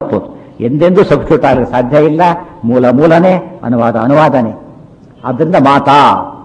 ತಪ್ಪು ಎಂದೆಂದೂ ಸಬ್ಸ್ಟಿಟ್ಯೂಟ್ ಆಗಲು ಸಾಧ್ಯ ಇಲ್ಲ ಮೂಲ ಮೂಲನೇ ಅನುವಾದ ಅನುವಾದನೆ ಆದ್ದರಿಂದ ಮಾತಾ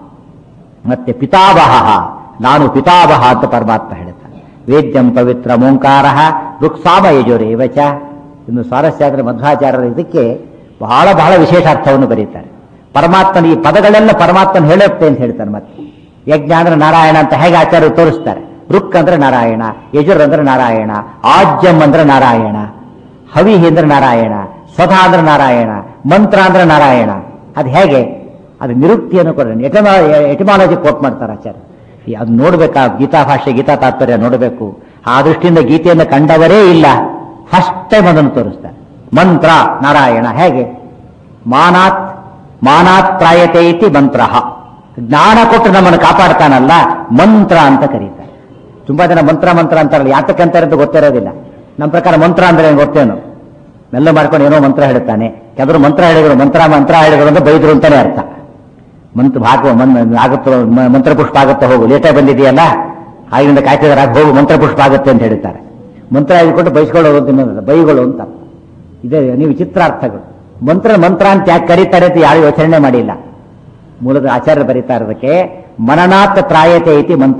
ಮತ್ತೆ ಪಿತಾವಹ ನಾನು ಪಿತಾವಹ ಅಂತ ಪರಮಾತ್ಮ ಹೇಳ್ತಾನೆ ವೇದ್ಯಂ ಪವಿತ್ರ ಓಂಕಾರ ರುಕ್ಸಾಮ ಯಜುರೇವಚ ಇನ್ನು ಸ್ವಾರಸ್ಯ ಆದರೆ ಮಧ್ವಾಚಾರ್ಯರ ಇದಕ್ಕೆ ಬಹಳ ಬಹಳ ವಿಶೇಷ ಅರ್ಥವನ್ನು ಬರೀತಾರೆ ಪರಮಾತ್ಮನ ಈ ಪದಗಳೆಲ್ಲ ಪರಮಾತ್ಮನ ಹೇಳುತ್ತೆ ಅಂತ ಹೇಳ್ತಾನೆ ಮತ್ತೆ ಯಜ್ಞ ಅಂದ್ರೆ ನಾರಾಯಣ ಅಂತ ಹೇಗೆ ಆಚಾರ್ಯರು ತೋರಿಸ್ತಾರೆ ರುಕ್ ಅಂದ್ರೆ ನಾರಾಯಣ ಯಜುರ್ ಅಂದ್ರೆ ನಾರಾಯಣ ಆಜ್ಯಂ ಅಂದ್ರೆ ನಾರಾಯಣ ಹವಿ ಅಂದ್ರೆ ನಾರಾಯಣ ಸ್ವಧಾ ಅಂದ್ರೆ ನಾರಾಯಣ ಮಂತ್ರ ಅಂದ್ರೆ ನಾರಾಯಣ ಅದು ಹೇಗೆ ಅದು ನಿರುಕ್ತಿಯನ್ನು ಕೊಡ ಎಟಿಮಾಲಜಿ ಕೋಟ್ ಮಾಡ್ತಾರೆ ಆಚಾರ್ಯ ಈ ಅದು ನೋಡ್ಬೇಕಾ ಗೀತಾ ಭಾಷೆ ಗೀತಾ ತಾತ್ಪರ್ಯ ನೋಡಬೇಕು ಆ ದೃಷ್ಟಿಯಿಂದ ಗೀತೆಯನ್ನು ಕಂಡವರೇ ಇಲ್ಲ ಫಸ್ಟ್ ಟೈಮ್ ಅದನ್ನು ತೋರಿಸ್ತಾರೆ ಮಂತ್ರ ನಾರಾಯಣ ಹೇಗೆ ಮಾನಾತ್ ಮಾನಾತ್ ಪ್ರಾಯತೆ ಇತಿ ಮಂತ್ರ ಜ್ಞಾನ ಕೊಟ್ಟು ನಮ್ಮನ್ನು ಕಾಪಾಡ್ತಾನಲ್ಲ ಮಂತ್ರ ಅಂತ ಕರೀತಾರೆ ತುಂಬಾ ಜನ ಮಂತ್ರ ಮಂತ್ರ ಅಂತಾರಲ್ಲ ಯಾತಕ್ಕೆ ಅಂತಾರೆ ಅಂತ ಗೊತ್ತಿರೋದಿಲ್ಲ ನಮ್ಮ ಪ್ರಕಾರ ಮಂತ್ರ ಅಂದ್ರೆ ಏನ್ ಗೊತ್ತೇನು ಮೆಲ್ಲ ಮಾಡ್ಕೊಂಡು ಏನೋ ಮಂತ್ರ ಹೇಳ್ತಾನೆ ಕೆಲವರು ಮಂತ್ರ ಹೇಳಿದ್ರು ಮಂತ್ರ ಮಂತ್ರ ಹೇಳಿದ್ರು ಅಂದ್ರೆ ಬೈದ್ರು ಅಂತಾನೆ ಅರ್ಥ ಮಂತ್ರ ಭಾಗ ಆಗುತ್ತೋ ಮ- ಮಂತ್ರ ಪುಷ್ಪ ಆಗುತ್ತೆ ಹೋಗು ಲೇಟಾಗಿ ಬಂದಿದೆಯಲ್ಲ ಆಗಿನಿಂದ ಕಾಯ್ತಿದಾರೆ ಆಗ ಹೋಗು ಮಂತ್ರ ಪುಷ್ಪ ಆಗುತ್ತೆ ಅಂತ ಹೇಳ್ತಾರೆ ಮಂತ್ರ ಹೇಳಿಕೊಂಡು ಬೈಸ್ಕೊಳ್ಳೋದು ಅಂತ ಇನ್ನೊಂದಲ್ಲ, ಬೈಗಳು ಅಂತ ಇದೇ ನೀವು ಚಿತ್ರಾರ್ಥಗಳು ಮಂತ್ರ ಮಂತ್ರ ಅಂತ ಯಾಕೆ ಕರೀತಾರೆ ಅಂತ ಯಾರು ಯೋಚನೆ ಮಾಡಿಲ್ಲ ಮೂಲದ ಆಚಾರ್ಯ ಬರೀತಾ ಇರೋದಕ್ಕೆ ಮನನಾತ್ ತ್ರಾಯತೆ ಇತಿ ಮಂತ್ರ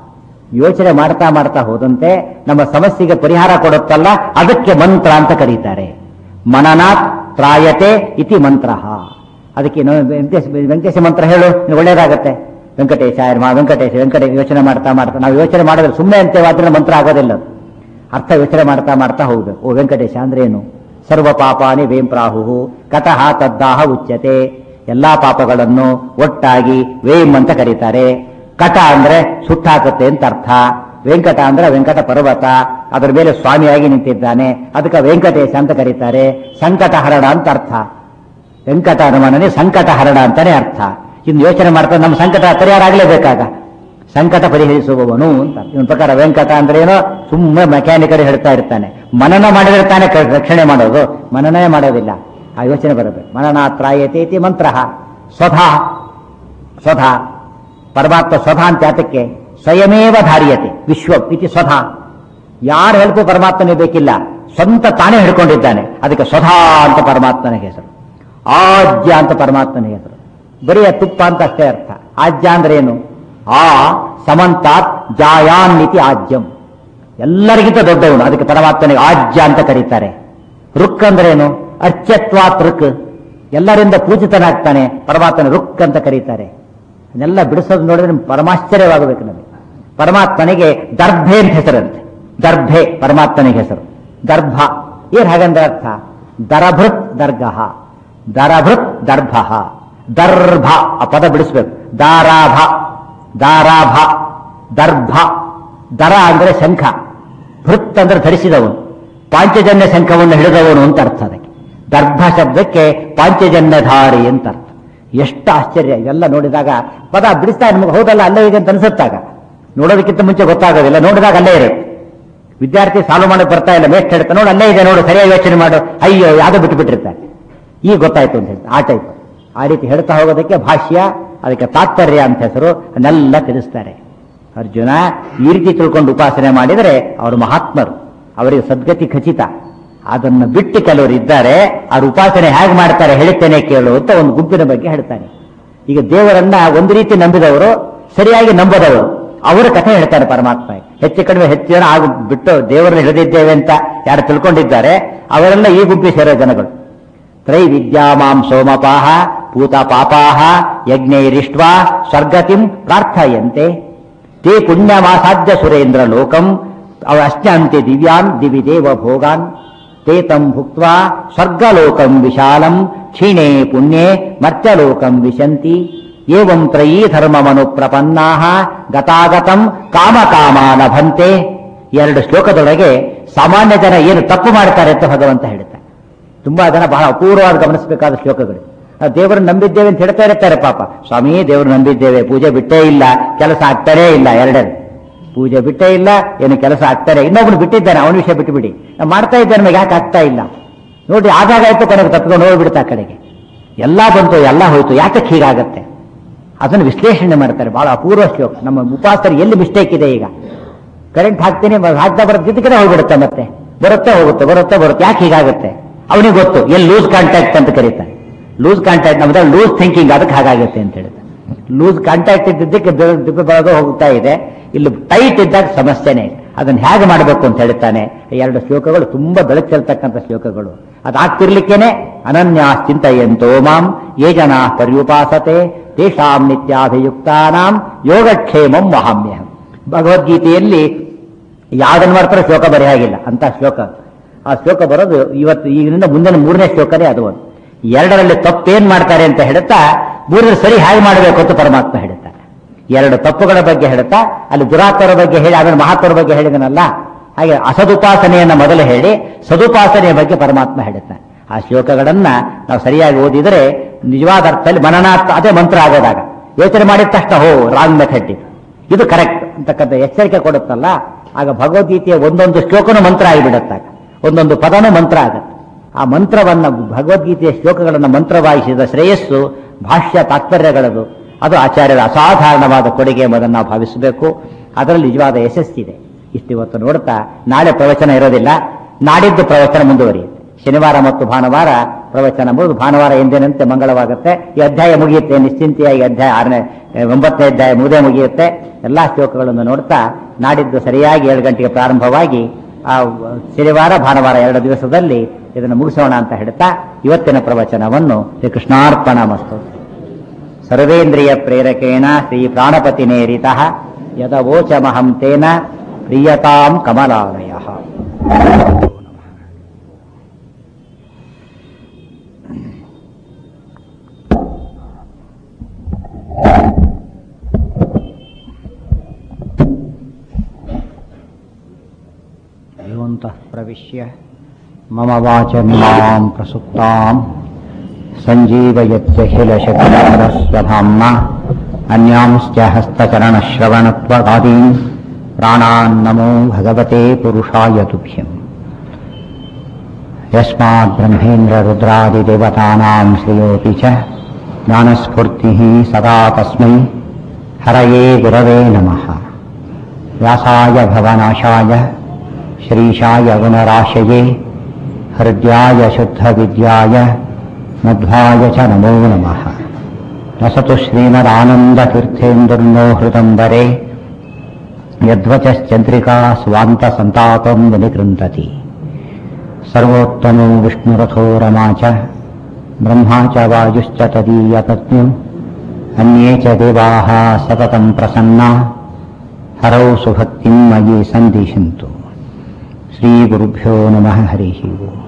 ಯೋಚನೆ ಮಾಡ್ತಾ ಮಾಡ್ತಾ ಹೋದಂತೆ ನಮ್ಮ ಸಮಸ್ಯೆಗೆ ಪರಿಹಾರ ಕೊಡುತ್ತಲ್ಲ ಅದಕ್ಕೆ ಮಂತ್ರ ಅಂತ ಕರೀತಾರೆ ಮನನಾತ್ ತ್ರಾಯತೆ ಇತಿ ಮಂತ್ರ ಅದಕ್ಕೆ ಏನು ವೆಂಕಟೇಶ ವೆಂಕಟೇಶ ಮಂತ್ರ ಹೇಳು ನಿನಗೆ ಒಳ್ಳೇದಾಗತ್ತೆ ವೆಂಕಟೇಶ ಮಾ ವೆಂಕಟೇಶ ವೆಂಕಟೇಶ ಯೋಚನೆ ಮಾಡ್ತಾ ಮಾಡ್ತಾ ನಾವು ಯೋಚನೆ ಮಾಡಿದ್ರೆ ಸುಮ್ಮನೆ ಅಂತೇವೆ ಆದ್ರೆ ಮಂತ್ರ ಆಗೋದಿಲ್ಲ ಅದು. ಅರ್ಥ ಯೋಚನೆ ಮಾಡ್ತಾ ಮಾಡ್ತಾ ಹೋಗ್ಬೇಕು ಓ ವೆಂಕಟೇಶ ಅಂದ್ರೆ ಏನು ಸರ್ವ ಪಾಪಾನಿ ವೇಂಪ್ರಾಹು ಕಟಹ ತದ್ದಾಹ ಉಚ್ಯತೆ ಎಲ್ಲಾ ಪಾಪಗಳನ್ನು ಒಟ್ಟಾಗಿ ವೇಮ್ ಅಂತ ಕರೀತಾರೆ ಕಟ ಅಂದ್ರೆ ಸುಟ್ಟಾಕುತ್ತೆ ಅಂತ ಅರ್ಥ ವೆಂಕಟ ಅಂದ್ರೆ ವೆಂಕಟ ಪರ್ವತ ಅದರ ಮೇಲೆ ಸ್ವಾಮಿಯಾಗಿ ನಿಂತಿದ್ದಾನೆ ಅದಕ್ಕೆ ವೆಂಕಟೇಶ ಅಂತ ಕರೀತಾರೆ ಸಂಕಟ ಹರಣ ಅಂತ ಅರ್ಥ ವೆಂಕಟ ಹನುಮನನೇ ಸಂಕಟ ಹರಣ ಅಂತಾನೆ ಅರ್ಥ ಇನ್ನು ಯೋಚನೆ ಮಾಡ್ತಾ ನಮ್ಮ ಸಂಕಟ ಪರಿಹಾರ ಆಗಲೇಬೇಕಾಗ ಸಂಕಟ ಪರಿಹರಿಸುವವನು ಅಂತ ಇವನ ಪ್ರಕಾರ ವೆಂಕಟ ಅಂದ್ರೆ ಏನೋ ಸುಮ್ಮನೆ ಮೆಕ್ಯಾನಿಕಲ್ ಹೇಳ್ತಾ ಇರ್ತಾನೆ ಮನನ ಮಾಡಿದ್ರೆ ತಾನೇ ಕ- ರಕ್ಷಣೆ ಮಾಡೋದು ಮನನೇ ಮಾಡೋದಿಲ್ಲ ಆ ಯೋಚನೆ ಬರಬೇಕು ಮನನ ತ್ರಾಯತೆ ಇತಿ ಮಂತ್ರ ಸ್ವಧಾ ಸ್ವಧಾ ಪರಮಾತ್ಮ ಸ್ವಧಾ ಅಂತ ಯಾತಕ್ಕೆ ಸ್ವಯಮೇವ ಧಾರ್ಯತೆ ವಿಶ್ವ ಇತಿ ಸ್ವಧಾ ಯಾರ ಹೆಲ್ಪು ಪರಮಾತ್ಮನೇ ಬೇಕಿಲ್ಲ ಸ್ವಂತ ತಾನೇ ಹಿಡ್ಕೊಂಡಿದ್ದಾನೆ ಅದಕ್ಕೆ ಸ್ವಧಾ ಅಂತ ಪರಮಾತ್ಮನ ಹೆಸರು ಆಜ್ಯ ಅಂತ ಪರಮಾತ್ಮನ ಹೆಸರು ಬರೀ ಆ ತುಪ್ಪ ಅಂತ ಅಷ್ಟೇ ಅರ್ಥ ಆಜ್ಯ ಅಂದ್ರೆ ಏನು ಆ ಸಮಂತಾತ್ ಜಾಯಾನ್ನಿತಿ ಆಜ್ಯಂ ಎಲ್ಲರಿಗಿಂತ ದೊಡ್ಡವನು ಅದಕ್ಕೆ ಪರಮಾತ್ಮನಿಗೆ ಆಜ್ಯ ಅಂತ ಕರೀತಾರೆ ರುಕ್ ಅಂದ್ರೆ ಏನು ಅರ್ಚತ್ವಾತ್ ರುಕ್ ಎಲ್ಲರಿಂದ ಪೂಜಿತನಾಗ್ತಾನೆ ಪರಮಾತ್ಮನ ರುಕ್ ಅಂತ ಕರೀತಾರೆ ಅದನ್ನೆಲ್ಲ ಬಿಡಿಸೋದು ನೋಡಿದ್ರೆ ಪರಮಾಶ್ಚರ್ಯವಾಗಬೇಕು ನಮಗೆ ಪರಮಾತ್ಮನಿಗೆ ದರ್ಭೆ ಅಂತ ಹೆಸರಂತೆ ದರ್ಭೆ ಪರಮಾತ್ಮನಿಗೆ ಹೆಸರು ದರ್ಭ ಏನ್ ಹಾಗಂದ್ರೆ ಅರ್ಥ ದರಭೃತ್ ದರ್ಗಃ ದರಭೃತ್ ದರ್ಭ ದರ್ಭ ಆ ಪದ ಬಿಡಿಸ್ಬೇಕು ದಾರಾಭ ದಾರಾಭ ದರ್ಭ ದರ ಅಂದ್ರೆ ಶಂಖ ಭೃತ್ ಅಂದ್ರೆ ಧರಿಸಿದವನು ಪಾಂಚಜನ್ಯ ಶಂಖವನ್ನು ಹಿಡಿದವನು ಅಂತ ಅರ್ಥ ಅದಕ್ಕೆ ದರ್ಭ ಶಬ್ದಕ್ಕೆ ಪಾಂಚಜನ್ಯಧಾರಿ ಅಂತ ಅರ್ಥ ಎಷ್ಟು ಆಶ್ಚರ್ಯ ಇವೆಲ್ಲ ನೋಡಿದಾಗ ಪದ ಬಿಡಿಸ್ತಾ ನಿಮಗೆ ಹೌದಲ್ಲ ಅಲ್ಲೇ ಇದೆ ಅಂತ ಅನ್ಸುತ್ತಾಗ ನೋಡೋದಕ್ಕಿಂತ ಮುಂಚೆ ಗೊತ್ತಾಗೋದಿಲ್ಲ ನೋಡಿದಾಗ ಅಲ್ಲೇ ಇರುತ್ತೆ ವಿದ್ಯಾರ್ಥಿ ಸಾಲ್ವ್ ಮಾಡಕ್ ಬರ್ತಾ ಇಲ್ಲ ಮೇಸ್ಟ್ ಹೇಳ್ತಾ ನೋಡು ಅಲ್ಲೇ ಇದೆ ನೋಡು ಸರಿಯಾಗಿ ಯೋಚನೆ ಮಾಡು ಅಯ್ಯೋ ಯಾವ್ದೋ ಬಿಟ್ಟು ಬಿಟ್ಟಿರ್ತಾರೆ ಈಗ ಗೊತ್ತಾಯ್ತು ಅಂತ ಹೇಳ್ತಾರೆ ಆ ಟೈಪ್ ಆ ರೀತಿ ಹೇಳ್ತಾ ಹೋಗೋದಕ್ಕೆ ಭಾಷ್ಯ ಅದಕ್ಕೆ ತಾತ್ಪರ್ಯ ಅಂತ ಹೆಸರು ಅದನ್ನೆಲ್ಲ ತಿಳಿಸ್ತಾರೆ ಅರ್ಜುನ ಈ ರೀತಿ ತಿಳ್ಕೊಂಡು ಉಪಾಸನೆ ಮಾಡಿದರೆ ಅವರು ಮಹಾತ್ಮರು ಅವರಿಗೆ ಸದ್ಗತಿ ಖಚಿತ ಅದನ್ನು ಬಿಟ್ಟು ಕೆಲವರು ಇದ್ದಾರೆ ಅವ್ರ ಉಪಾಸನೆ ಹೇಗೆ ಮಾಡ್ತಾರೆ ಹೇಳ್ತೇನೆ ಕೇಳು ಅಂತ ಒಂದು ಗುಂಪಿನ ಬಗ್ಗೆ ಹೇಳ್ತಾನೆ ಈಗ ದೇವರನ್ನ ಒಂದು ರೀತಿ ನಂಬಿದವರು ಸರಿಯಾಗಿ ನಂಬದವರು ಅವರ ಕಥೆ ಹೇಳ್ತಾರೆ ಪರಮಾತ್ಮ ಹೆಚ್ಚು ಕಡಿಮೆ ಹೆಚ್ಚು ಜನ ಆಗ ಬಿಟ್ಟು ದೇವರನ್ನ ಹಿಡಿದಿದ್ದೇವೆ ಅಂತ ಯಾರು ತಿಳ್ಕೊಂಡಿದ್ದಾರೆ ಅವರೆಲ್ಲ ಈ ಗುಂಪಿ ಸೇರೋ ಜನಗಳು ತ್ರೈವಿದ್ಯಾ ಮಾಂ ಸೋಮಪಾಹ ಪೂತ ಪಾಪಾಹ ಯಜ್ಞೈರಿಷ್ಟ್ವಾ ಸ್ವರ್ಗತಿಂ ಪ್ರಾರ್ಥಯಂತೆ ತೇ ಪುಣ್ಯಮಾಸಾಧ್ಯ ಸುರೇಂದ್ರ ಲೋಕಂ ಅವ ಅಶ್ಚಾಂತೆ ದಿವ್ಯಾನ್ ದಿವಿ ದೇವ ಭೋಗಾನ್ ತೇ ತಂ ಭುಕ್ತ್ವಾ ಸ್ವರ್ಗಲೋಕಂ ವಿಶಾಲಂ ಕ್ಷೀಣೆ ಪುಣ್ಯೆ ಮರ್ತ್ಯಲೋಕಂ ವಿಶಂತಿ ಏವಂ ತ್ರಯೀ ಧರ್ಮಮನು ಪ್ರಪನ್ನಾಹ ಗತಾಗತಂ ಕಾಮ ಕಾಮ ಲಭಂತೆ ಎರಡು ಶ್ಲೋಕದೊಳಗೆ ಸಾಮಾನ್ಯ ಜನ ಏನು ತಪ್ಪು ಮಾಡ್ತಾರೆ ಅಂತ ಭಗವಂತ ಹೇಳ್ತಾರೆ ತುಂಬಾ ಜನ ಬಹಳ ಅಪೂರ್ವವಾಗಿ ಗಮನಿಸಬೇಕಾದ ಶ್ಲೋಕಗಳು ಆ ದೇವರನ್ನು ನಂಬಿದ್ದೇವೆ ಅಂತ ಹೇಳ್ತಾ ಇರ್ತಾರೆ ಪಾಪ ಸ್ವಾಮಿ ದೇವರು ನಂಬಿದ್ದೇವೆ ಪೂಜೆ ಬಿಟ್ಟೇ ಇಲ್ಲ ಕೆಲಸ ಆಗ್ತಾನೇ ಇಲ್ಲ ಎರಡೆರಡು ಪೂಜೆ ಬಿಟ್ಟೇ ಇಲ್ಲ ಏನು ಕೆಲಸ ಆಗ್ತಾರೆ ಇನ್ನೊಬ್ನು ಬಿಟ್ಟಿದ್ದಾನೆ ಅವನ ವಿಷಯ ಬಿಟ್ಟು ಬಿಡಿ ನಾನ್ ಮಾಡ್ತಾ ಇದ್ದೇನೆ ನಮಗೆ ಯಾಕೆ ಆಗ್ತಾ ಇಲ್ಲ ನೋಡಿ ಆದಾಗ ಆಯ್ತು ಕೊನೆಗೆ ತಪ್ಪಿಕೊಂಡು ಹೋಗ್ಬಿಡ್ತಾ ಆ ಕಡೆಗೆ ಎಲ್ಲ ಬಂತು ಎಲ್ಲ ಹೋಯ್ತು ಯಾತಕ್ಕೆ ಹೀಗಾಗತ್ತೆ ಅದನ್ನು ವಿಶ್ಲೇಷಣೆ ಮಾಡ್ತಾರೆ ಬಹಳ ಅಪೂರ್ವ ಶ್ಲೋಕ ನಮ್ಮ ಉಪಾಸರು ಎಲ್ಲಿ ಮಿಸ್ಟೇಕ್ ಇದೆ ಈಗ ಕರೆಂಟ್ ಹಾಕ್ತೀನಿ ಮ- ಹಾಕ್ತಾ ಬರೋದು ಜಿದ್ದಕ್ಕೆ ಹೋಗ್ಬಿಡುತ್ತೆ ಮತ್ತೆ ಬರುತ್ತೆ ಹೋಗುತ್ತೆ ಬರುತ್ತೆ ಬರುತ್ತೆ ಯಾಕೆ ಹೀಗಾಗುತ್ತೆ ಅವನಿಗೆ ಗೊತ್ತು ಎಲ್ಲಿ ಲೂಸ್ ಕಾಂಟ್ಯಾಕ್ಟ್ ಅಂತ ಕರೀತಾರೆ ಲೂಸ್ ಕಾಂಟ್ಯಾಕ್ಟ್ ನಮ್ದು ಲೂಸ್ ಥಿಂಕಿಂಗ್ ಅದಕ್ಕೆ ಹಾಗಾಗುತ್ತೆ ಅಂತ ಹೇಳಿದ್ರೆ ಲೂಸ್ ಕಾಂಟ್ಯಾಕ್ಟ್ ಇದ್ದಿದ್ದಕ್ಕೆ ಬೆರ- ದಿಬ್ಬ ಬರೋದು ಹೋಗ್ತಾ ಇದೆ ಇಲ್ಲಿ ಟೈಟ್ ಇದ್ದಾಗ ಸಮಸ್ಯೆನೇ ಇಲ್ಲ ಅದನ್ನ ಹೇಗೆ ಮಾಡಬೇಕು ಅಂತ ಹೇಳ್ತಾನೆ ಈ ಎರಡು ಶ್ಲೋಕಗಳು ತುಂಬಾ ಬೆಳಕು ಚೆಲ್ತಕ್ಕಂಥ ಶ್ಲೋಕಗಳು ಅದಾಗ್ತಿರ್ಲಿಕ್ಕೇನೆ ಅನನ್ಯಾಸ್ ಚಿಂತೆಯಂತೋ ಮಾಂ ಯೇ ಜನ ಪರ್ಯುಪಾಸತೆ ತೇಷಾಂ ನಿತ್ಯಾಭಿಯುಕ್ತಾನಾಂ ಯೋಗಕ್ಷೇಮಂ ಮಹಾಮ್ಯಹಂ ಭಗವದ್ಗೀತೆಯಲ್ಲಿ ಯಾವ್ದನ್ನ ಮಾಡ್ತಾರೆ ಶ್ಲೋಕ ಬರೀ ಹಾಗಿಲ್ಲ ಅಂತ ಶ್ಲೋಕ ಆ ಶ್ಲೋಕ ಬರೋದು ಇವತ್ತು ಈಗಿನಿಂದ ಮುಂದಿನ ಮೂರನೇ ಶ್ಲೋಕನೇ ಅದು ಒಂದು ಎರಡರಲ್ಲಿ ತಪ್ಪೇನ್ ಮಾಡ್ತಾರೆ ಅಂತ ಹೇಳ್ತಾ ಮೂರರ ಸರಿ ಹೇಗೆ ಮಾಡಬೇಕು ಅಂತ ಪರಮಾತ್ಮ ಹೇಳ್ತಾರೆ ಎರಡು ತಪ್ಪುಗಳ ಬಗ್ಗೆ ಹೇಳ್ತಾ ಅಲ್ಲಿ ದುರಾತ್ಮರ ಬಗ್ಗೆ ಹೇಳಿ ಆಮೇಲೆ ಮಹಾತ್ಮರ ಬಗ್ಗೆ ಹೇಳಿದನಲ್ಲ ಹಾಗೆ ಅಸದುಪಾಸನೆಯನ್ನ ಮೊದಲು ಹೇಳಿ ಸದುಪಾಸನೆಯ ಬಗ್ಗೆ ಪರಮಾತ್ಮ ಹೇಳುತ್ತಾನೆ ಆ ಶ್ಲೋಕಗಳನ್ನ ನಾವು ಸರಿಯಾಗಿ ಓದಿದರೆ ನಿಜವಾದ ಅರ್ಥದಲ್ಲಿ ಮನನಾರ್ಥ ಅದೇ ಮಂತ್ರ ಆಗೋದಾಗ ಯೋಚನೆ ಮಾಡಿದ ತಕ್ಷಣ ಹೋ ರಾಂಗ್ ಮೆಥಡ್ ಇದು ಇದು ಕರೆಕ್ಟ್ ಅಂತಕ್ಕಂಥ ಎಚ್ಚರಿಕೆ ಕೊಡುತ್ತಲ್ಲ ಆಗ ಭಗವದ್ಗೀತೆಯ ಒಂದೊಂದು ಶ್ಲೋಕನೂ ಮಂತ್ರ ಆಗಿಬಿಡುತ್ತಾಗ ಒಂದೊಂದು ಪದನೂ ಮಂತ್ರ ಆಗುತ್ತೆ ಆ ಮಂತ್ರವನ್ನ ಭಗವದ್ಗೀತೆಯ ಶ್ಲೋಕಗಳನ್ನು ಮಂತ್ರವಾಯಿಸಿದ ಶ್ರೇಯಸ್ಸು ಭಾಷ್ಯ ತಾತ್ಪರ್ಯಗಳದು ಅದು ಆಚಾರ್ಯರ ಅಸಾಧಾರಣವಾದ ಕೊಡುಗೆ ಎಂಬುದನ್ನು ನಾವು ಭಾವಿಸಬೇಕು ಅದರಲ್ಲಿ ನಿಜವಾದ ಯಶಸ್ಸಿದೆ ಇಷ್ಟು ಇವತ್ತು ನೋಡ್ತಾ ನಾಳೆ ಪ್ರವಚನ ಇರೋದಿಲ್ಲ ನಾಡಿದ್ದು ಪ್ರವಚನ ಮುಂದುವರಿಯುತ್ತೆ ಶನಿವಾರ ಮತ್ತು ಭಾನುವಾರ ಪ್ರವಚನ ಮುಗಿದು ಭಾನುವಾರ ಎಂದಿನಂತೆ ಮಂಗಳವಾಗುತ್ತೆ ಈ ಅಧ್ಯಾಯ ಮುಗಿಯುತ್ತೆ ನಿಶ್ಚಿಂತೆಯಾಗಿ ಅಧ್ಯಾಯ ಆರನೇ ಒಂಬತ್ತನೇ ಅಧ್ಯಾಯ ಮುಗಿದೇ ಮುಗಿಯುತ್ತೆ ಎಲ್ಲಾ ಶ್ಲೋಕಗಳನ್ನು ನೋಡ್ತಾ ನಾಡಿದ್ದು ಸರಿಯಾಗಿ ಏಳು ಗಂಟೆಗೆ ಪ್ರಾರಂಭವಾಗಿ ಆ ಶನಿವಾರ ಭಾನುವಾರ ಎರಡು ದಿವಸದಲ್ಲಿ ಇದನ್ನು ಮುಗಿಸೋಣ ಅಂತ ಹೇಳ್ತಾ ಇವತ್ತಿನ ಪ್ರವಚನವನ್ನು ಶ್ರೀ ಕೃಷ್ಣಾರ್ಪಣ ಮಸ್ತು ಸರ್ವೇಂದ್ರಿಯ ಪ್ರೇರಕೇಣ ಶ್ರೀ ಪ್ರಾಣಪತಿ ನೇರಿತ ಯದವೋಚಮಹಂ ತೇನ ಪ್ರಿಯತಾಂ ಕಮಲಾಲಯ ಯೋಂತಃ ಪ್ರವಿಶ್ಯ ಮಮ ವಾಚಮಿಮಾಂ ಪ್ರಸುಪ್ತಾಂ सञ्जीवयत्यखिलशक्तिधरस्वधाम्ना अन्यांश्च हस्तचरणश्रवणत्वगादीन् प्राणान्नमो भगवते पुरुषाय तुभ्यम् यस्माद्ब्रह्मेन्द्ररुद्रादिदेवतानां श्रेयोऽपि च ज्ञानस्फूर्तिः सदा तस्मै हरये गुरवे नमः व्यासाय भवनाशाय श्रीशाय गुणराशये हृद्याय शुद्धविद्याय मध्वाय च नमो नमः रसतु श्रीमदानन्दतीर्थेन्दुर्नो हृदम्बरे यद्वचश्चन्द्रिका स्वान्तसन्तापम् विनिकृन्तति सर्वोत्तमो विष्णुरथो रमा च ब्रह्मा च वायुश्च तदीयपत्न्यौ अन्ये च देवाः सततम् प्रसन्ना हरौ सुभक्तिम् मयि सन्दिशन्तु श्रीगुरुभ्यो नमः हरिः ओम्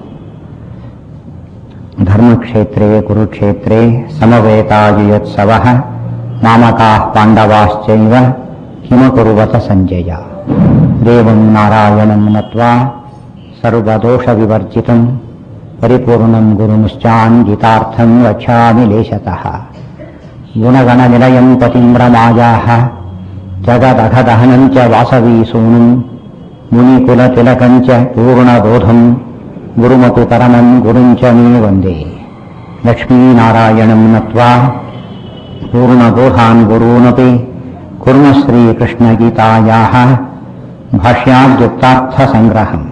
धर्मक्षेत्रे कुरुक्षेत्रे समवेतायुयोत्सवः नामकाः पाण्डवाश्चैव किमकुर्वत सञ्जय देवम् नारायणम् नत्वा सर्वदोषविवर्जितम् परिपूर्णम् गुरुमुश्चान् गीतार्थम् रक्षामि लेशतः गुणगणनिलयम् पतिम् रमायाः जगदघदहनम् च वासवीसूनुम् मुनिकुलतिलकम् च पूर्णबोधम् गुरुमपि परमम् गुरुम् च मे वन्दे लक्ष्मीनारायणम् नत्वा पूर्णबोधान् गुरूनपि कुर्म श्रीकृष्णगीतायाः ಭಾಷ್ಯಾದ್ಯುಕ್ತಾರ್ಥಸಂಗ್ರಹಂ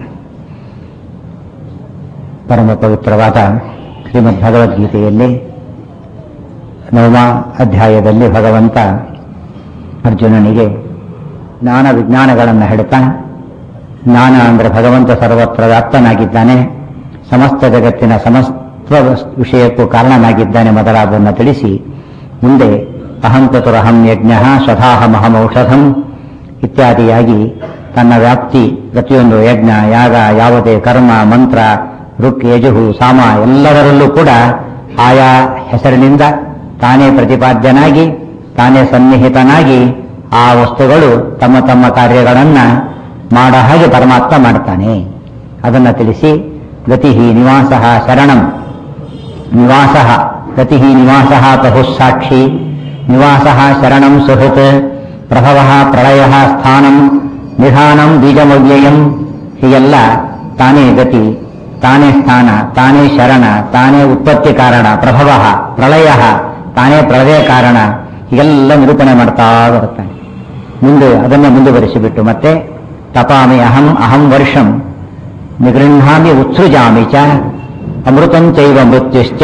ಪರಮ ಪವಿತ್ರವಾದ ಶ್ರೀಮದ್ ಭಗವದ್ಗೀತೆಯಲ್ಲಿ ನವಮ ಅಧ್ಯಾಯದಲ್ಲಿ ಭಗವಂತ ಅರ್ಜುನನಿಗೆ ಜ್ಞಾನ ವಿಜ್ಞಾನಗಳನ್ನು ಹೇಳ್ತಾ ಜ್ಞಾನ ಅಂದರೆ ಭಗವಂತ ಸರ್ವತ್ರ ವ್ಯಾಪ್ತನಾಗಿದ್ದಾನೆ ಸಮಸ್ತ ಜಗತ್ತಿನ ಸಮಸ್ತ ವಿಷಯಕ್ಕೂ ಕಾರಣನಾಗಿದ್ದಾನೆ ಮೊದಲಾದನ್ನು ತಿಳಿಸಿ ಮುಂದೆ ಅಹಂ ಚತುರಹಂ ಯಜ್ಞ ಸ್ವಧಾಹಮಹಮೌಷಧಂ ಇತ್ಯಾದಿಯಾಗಿ ತನ್ನ ವ್ಯಾಪ್ತಿ ಪ್ರತಿಯೊಂದು ಯಜ್ಞ ಯಾಗ ಯಾವುದೇ ಕರ್ಮ ಮಂತ್ರ ಋಕ್ ಯಜುಹು ಸಾಮ ಎಲ್ಲದರಲ್ಲೂ ಕೂಡ ಆಯಾ ಹೆಸರಿನಿಂದ ತಾನೇ ಪ್ರತಿಪಾದ್ಯನಾಗಿ ತಾನೇ ಸನ್ನಿಹಿತನಾಗಿ ಆ ವಸ್ತುಗಳು ತಮ್ಮ ತಮ್ಮ ಕಾರ್ಯಗಳನ್ನ ಮಾಡ ಹಾಗೆ ಪರಮಾತ್ಮ ಮಾಡ್ತಾನೆ ಅದನ್ನ ತಿಳಿಸಿ ಗತಿ ನಿವಾಸ ಶರಣಂ ನಿವಾಸ ಗತಿ ನಿವಾಸ ಬಹುಸಾಕ್ಷಿ ನಿವಾಸ ಶರಣಂ ಸುಹೃತ್ ಪ್ರಭವ ಪ್ರಳಯ ಸ್ಥಾನಂ ನಿಧಾನಂ ಬೀಜಮವ್ಯಯಂ ಹೀಗೆಲ್ಲ ತಾನೇ ಗತಿ ತಾನೇ ಸ್ಥಾನ ತಾನೇ ಶರಣ ತಾನೇ ಉತ್ಪತ್ತಿ ಕಾರಣ ಪ್ರಭವ ಪ್ರಳಯ ತಾನೇ ಪ್ರಳಯ ಕಾರಣ ಹೀಗೆಲ್ಲ ನಿರೂಪಣೆ ಮಾಡ್ತಾ ಬರುತ್ತಾನೆ ಮುಂದೆ ಅದನ್ನೇ ಮುಂದುವರಿಸಿಬಿಟ್ಟು ಮತ್ತೆ ತಪಾಮಿ ಅಹಂ ಅಹಂ ವರ್ಷಂ ನಿಗೃಹಾಮಿ ಉತ್ಸೃಜಾಮಿ ಚ ಅಮೃತಂ ಚೈವ ಮೃತ್ಯುಶ್ಚ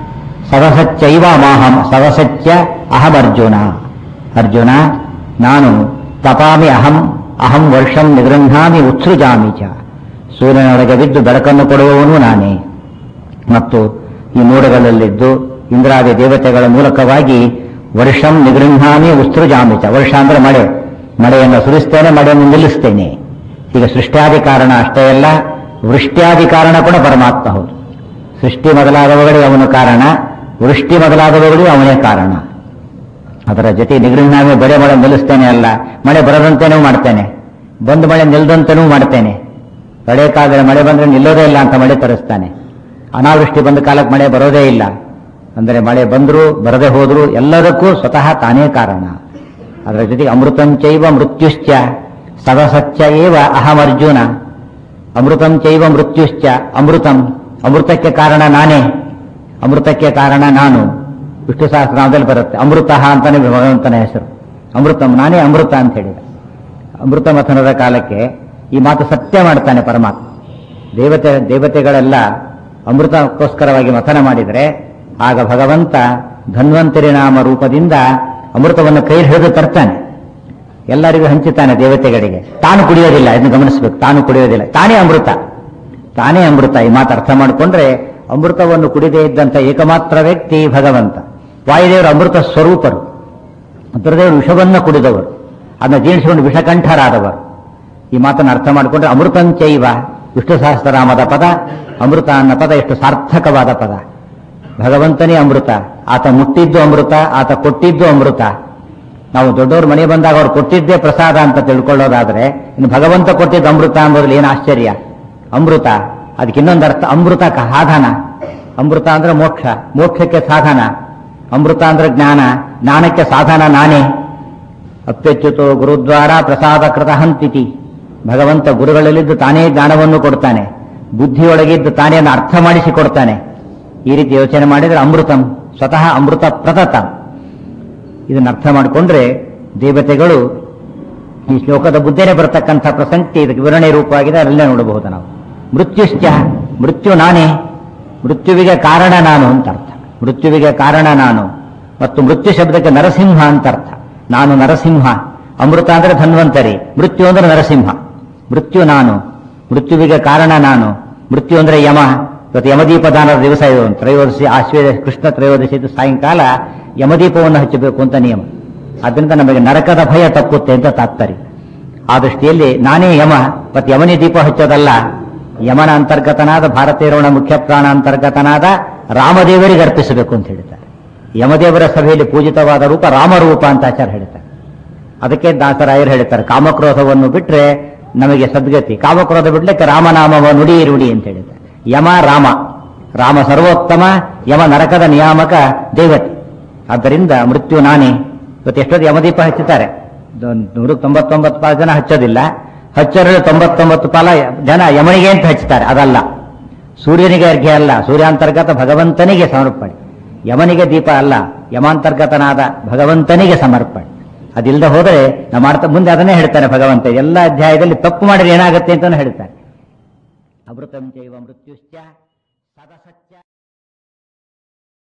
ಸವಸಚ್ಚೈವ ಮಾಹಂ ಸವಸಚ್ಚ ಅಹಮರ್ಜುನ ಅರ್ಜುನ ನಾನು ತಪಾಮಿ ಅಹಂ ಅಹಂ ವರ್ಷಂ ನಿಗೃಹಾಮಿ ಉತ್ಸೃಜಾಮಿ ಚ ಸೂರ್ಯನೊಳಗೆ ಬಿದ್ದು ಬೆಳಕನ್ನು ಕೊಡುವವನು ನಾನೇ ಮತ್ತು ಈ ಮೋಡಗಳಲ್ಲಿದ್ದು ಇಂದ್ರಾದಿ ದೇವತೆಗಳ ಮೂಲಕವಾಗಿ ವರ್ಷಂ ನಿಗೃಹಾಮಿ ಉತ್ಸೃಜಾಮಿ ಚ ವರ್ಷ ಅಂದ್ರೆ ಮಳೆ ಮಳೆಯನ್ನು ಸುರಿಸ್ತೇನೆ ಮಳೆಯನ್ನು ನಿಲ್ಲಿಸ್ತೇನೆ ಈಗ ಸೃಷ್ಟ್ಯಾದಿ ಕಾರಣ ಅಷ್ಟೇ ಅಲ್ಲ ವೃಷ್ಟ್ಯಾದಿ ಕಾರಣ ಕೂಡ ಪರಮಾತ್ಮ ಹೌದು ಸೃಷ್ಟಿ ಮೊದಲಾದವುಗಳಿಗೆ ಅವನು ಕಾರಣ ವೃಷ್ಟಿ ಮೊದಲಾದವುಗಳಿಗೆ ಅವನೇ ಕಾರಣ ಅದರ ಜೊತೆ ನಿಗೃಹಾಮಿ ಬರೆ ಮಳೆ ನಿಲ್ಲಿಸ್ತೇನೆ ಅಲ್ಲ ಮಳೆ ಬರದಂತೆನೂ ಮಾಡ್ತೇನೆ ಬಂದು ಮಳೆ ನಿಲ್ಲದಂತೆನೂ ಮಾಡ್ತೇನೆ ಮಳೆ ಕಾಲದಲ್ಲಿ ಮಳೆ ಬಂದ್ರೆ ನಿಲ್ಲೋದೇ ಇಲ್ಲ ಅಂತ ಮಳೆ ತರಿಸ್ತಾನೆ ಅನಾವೃಷ್ಟಿ ಬಂದ ಕಾಲಕ್ಕೆ ಮಳೆ ಬರೋದೇ ಇಲ್ಲ ಅಂದರೆ ಮಳೆ ಬಂದರೂ ಬರದೇ ಹೋದ್ರು ಎಲ್ಲದಕ್ಕೂ ಸ್ವತಃ ತಾನೇ ಕಾರಣ ಅದರ ಜೊತೆಗೆ ಅಮೃತಂಚೈವ ಮೃತ್ಯುಶ್ಚ ಸದಸತ್ಯ ಏವ ಅಹಂ ಅರ್ಜುನ ಅಮೃತಂ ಚೈವ ಮೃತ್ಯುಶ್ಚ ಅಮೃತಂ ಅಮೃತಕ್ಕೆ ಕಾರಣ ನಾನೇ ಅಮೃತಕ್ಕೆ ಕಾರಣ ನಾನು ವಿಷ್ಣು ಸಹಸ್ರನಾಮದಲ್ಲಿ ಬರುತ್ತೆ ಅಮೃತ ಅಂತಾನೆ ಭಗವಂತನ ಹೆಸರು ಅಮೃತಂ ನಾನೇ ಅಮೃತ ಅಂತ ಹೇಳಿದ ಅಮೃತ ಮಥನದ ಕಾಲಕ್ಕೆ ಈ ಮಾತು ಸತ್ಯ ಮಾಡ್ತಾನೆ ಪರಮಾತ್ಮ ದೇವತೆ ದೇವತೆಗಳೆಲ್ಲ ಅಮೃತಕ್ಕೋಸ್ಕರವಾಗಿ ಮಥನ ಮಾಡಿದರೆ ಆಗ ಭಗವಂತ ಧನ್ವಂತರಿ ನಾಮ ರೂಪದಿಂದ ಅಮೃತವನ್ನು ಕೈ ಹಿಡಿದು ತರ್ತಾನೆ ಎಲ್ಲರಿಗೂ ಹಂಚುತ್ತಾನೆ ದೇವತೆಗಳಿಗೆ ತಾನು ಕುಡಿಯೋದಿಲ್ಲ ಇದನ್ನು ಗಮನಿಸಬೇಕು ತಾನು ಕುಡಿಯೋದಿಲ್ಲ ತಾನೇ ಅಮೃತ ತಾನೇ ಅಮೃತ ಈ ಮಾತು ಅರ್ಥ ಮಾಡಿಕೊಂಡ್ರೆ ಅಮೃತವನ್ನು ಕುಡಿದೇ ಇದ್ದಂಥ ಏಕಮಾತ್ರ ವ್ಯಕ್ತಿ ಭಗವಂತ ವಾಯುದೇವರು ಅಮೃತ ಸ್ವರೂಪರು ರುದ್ರದೇವರು ವಿಷವನ್ನು ಕುಡಿದವರು ಅದನ್ನ ಜೀರ್ಣಿಸಿಕೊಂಡು ವಿಷಕಂಠರಾದವರು ಈ ಮಾತನ್ನು ಅರ್ಥ ಮಾಡಿಕೊಂಡ್ರೆ ಅಮೃತಂಚೈವ ವಿಷ್ಣು ಸಹಸ್ರನಾಮದ ಪದ ಅಮೃತ ಅನ್ನೋ ಪದ ಎಷ್ಟು ಸಾರ್ಥಕವಾದ ಪದ ಭಗವಂತನೇ ಅಮೃತ ಆತ ಮುಟ್ಟಿದ್ದು ಅಮೃತ ಆತ ಕೊಟ್ಟಿದ್ದು ಅಮೃತ ನಾವು ದೊಡ್ಡವರು ಮನೆ ಬಂದಾಗ ಅವ್ರು ಕೊಟ್ಟಿದ್ದೇ ಪ್ರಸಾದ ಅಂತ ತಿಳ್ಕೊಳ್ಳೋದಾದ್ರೆ ಇನ್ನು ಭಗವಂತ ಕೊಟ್ಟಿದ್ದು ಅಮೃತ ಅಂಬೋದ್ರಲ್ಲಿ ಏನು ಆಶ್ಚರ್ಯ ಅಮೃತ ಅದಕ್ಕೆ ಇನ್ನೊಂದು ಅರ್ಥ ಅಮೃತ ಕ- ಸಾಧನ ಅಮೃತ ಅಂದ್ರೆ ಮೋಕ್ಷ ಮೋಕ್ಷಕ್ಕೆ ಸಾಧನ ಅಮೃತ ಅಂದ್ರೆ ಜ್ಞಾನ ಜ್ಞಾನಕ್ಕೆ ಸಾಧನ ನಾನೇ ಅಪ್ಯಚ್ಯುತೋ ಗುರುದ್ವಾರ ಪ್ರಸಾದ ಕೃತ ಹಂತಿತಿ ಭಗವಂತ ಗುರುಗಳಲ್ಲಿದ್ದು ತಾನೇ ಜ್ಞಾನವನ್ನು ಕೊಡ್ತಾನೆ ಬುದ್ಧಿಯೊಳಗಿದ್ದು ತಾನೇ ಅದನ್ನ ಅರ್ಥ ಮಾಡಿಸಿ ಕೊಡ್ತಾನೆ ಈ ರೀತಿ ಯೋಚನೆ ಮಾಡಿದರೆ ಅಮೃತಂ ಸ್ವತಃ ಅಮೃತ ಪ್ರತತ ಇದನ್ನ ಅರ್ಥ ಮಾಡಿಕೊಂಡ್ರೆ ದೇವತೆಗಳು ಈ ಶ್ಲೋಕದ ಬುದ್ಧನೇ ಬರತಕ್ಕಂಥ ಪ್ರಸಂಕ್ತಿ ಇದಕ್ಕೆ ವಿವರಣೆ ರೂಪವಾಗಿದೆ ಅಲ್ಲೇ ನೋಡಬಹುದು ನಾವು ಮೃತ್ಯುಶ್ಚ ಮೃತ್ಯು ನಾನೇ ಮೃತ್ಯುವಿಗೆ ಕಾರಣ ನಾನು ಅಂತ ಅರ್ಥ ಮೃತ್ಯುವಿಗೆ ಕಾರಣ ನಾನು ಮತ್ತು ಮೃತ್ಯು ಶಬ್ದಕ್ಕೆ ನರಸಿಂಹ ಅಂತ ಅರ್ಥ ನಾನು ನರಸಿಂಹ ಅಮೃತ ಅಂದ್ರೆ ಧನ್ವಂತರಿ ಮೃತ್ಯು ಅಂದ್ರೆ ನರಸಿಂಹ ಮೃತ್ಯು ನಾನು ಮೃತ್ಯುವಿಗೆ ಕಾರಣ ನಾನು ಮೃತ್ಯು ಅಂದ್ರೆ ಯಮ ಇವತ್ತು ಯಮದೀಪದಾನದ ದಿವಸ ಇದು ತ್ರಯೋದಶಿ ಆಶ್ವೇದ ಕೃಷ್ಣ ತ್ರಯೋದಶಿ ಇದು ಸಾಯಂಕಾಲ ಯಮದೀಪವನ್ನು ಹಚ್ಚಬೇಕು ಅಂತ ನಿಯಮ ಅದರಿಂದ ನಮಗೆ ನರಕದ ಭಯ ತಪ್ಪುತ್ತೆ ಅಂತ ತಾತ್ಪರ್ಯ ಆ ದೃಷ್ಟಿಯಲ್ಲಿ ನಾನೇ ಯಮ ಮತ್ತು ಯಮನಿ ದೀಪ ಹಚ್ಚೋದಲ್ಲ ಯಮನ ಅಂತರ್ಗತನಾದ ಭಾರತೀಯರವಣ ಮುಖ್ಯ ಪ್ರಾಣ ಅಂತರ್ಗತನಾದ ರಾಮದೇವರಿಗೆ ಅರ್ಪಿಸಬೇಕು ಅಂತ ಹೇಳ್ತಾರೆ ಯಮದೇವರ ಸಭೆಯಲ್ಲಿ ಪೂಜಿತವಾದ ರೂಪ ರಾಮರೂಪ ಅಂತ ಆಚಾರ ಹೇಳ್ತಾರೆ ಅದಕ್ಕೆ ದಾಸರಾಯರು ಹೇಳ್ತಾರೆ ಕಾಮಕ್ರೋಧವನ್ನು ಬಿಟ್ರೆ ನಮಗೆ ಸದ್ಗತಿ ಕಾಮಕ್ರೋಧ ಬಿಡ್ಲಿಕ್ಕೆ ರಾಮನಾಮವ ನುಡಿ ರುಡಿ ಅಂತ ಹೇಳಿದ್ದಾರೆ ಯಮ ರಾಮ ರಾಮ ಸರ್ವೋತ್ತಮ ಯಮ ನರಕದ ನಿಯಾಮಕ ದೇವತೆ ಆದ್ದರಿಂದ ಮೃತ್ಯು ನಾನೇ ಇವತ್ತು ಎಷ್ಟೊತ್ತು ಯಮದೀಪ ಹಚ್ಚುತ್ತಾರೆ ನೂರ ತೊಂಬತ್ತೊಂಬತ್ತು ಪಾಲು ಜನ ಹಚ್ಚೋದಿಲ್ಲ ಹಚ್ಚರಲ್ಲಿ ತೊಂಬತ್ತೊಂಬತ್ತು ಪಾಲ ಜನ ಯಮನಿಗೆ ಅಂತ ಹಚ್ಚುತ್ತಾರೆ ಅದಲ್ಲ ಸೂರ್ಯನಿಗೆ ಅರ್ಘ್ಯ ಅಲ್ಲ ಸೂರ್ಯಾಂತರ್ಗತ ಭಗವಂತನಿಗೆ ಸಮರ್ಪಣೆ ಯಮನಿಗೆ ದೀಪ ಅಲ್ಲ ಯಮಾಂತರ್ಗತನಾದ ಭಗವಂತನಿಗೆ ಸಮರ್ಪಣೆ ಅದಿಲ್ಲದೆ ಹೋದರೆ ನಾವು ಮಾಡ್ತಾ ಮುಂದೆ ಅದನ್ನೇ ಹೇಳ್ತಾನೆ ಭಗವಂತ ಎಲ್ಲ ಅಧ್ಯಾಯದಲ್ಲಿ ತಪ್ಪು ಮಾಡಿದ್ರೆ ಏನಾಗುತ್ತೆ ಅಂತಾನು ಹೇಳ್ತಾರೆ ಅಮೃತಂ ಚೈವ ಮೃತ್ಯುಶ್ಚ ಸದಸತ್ಯ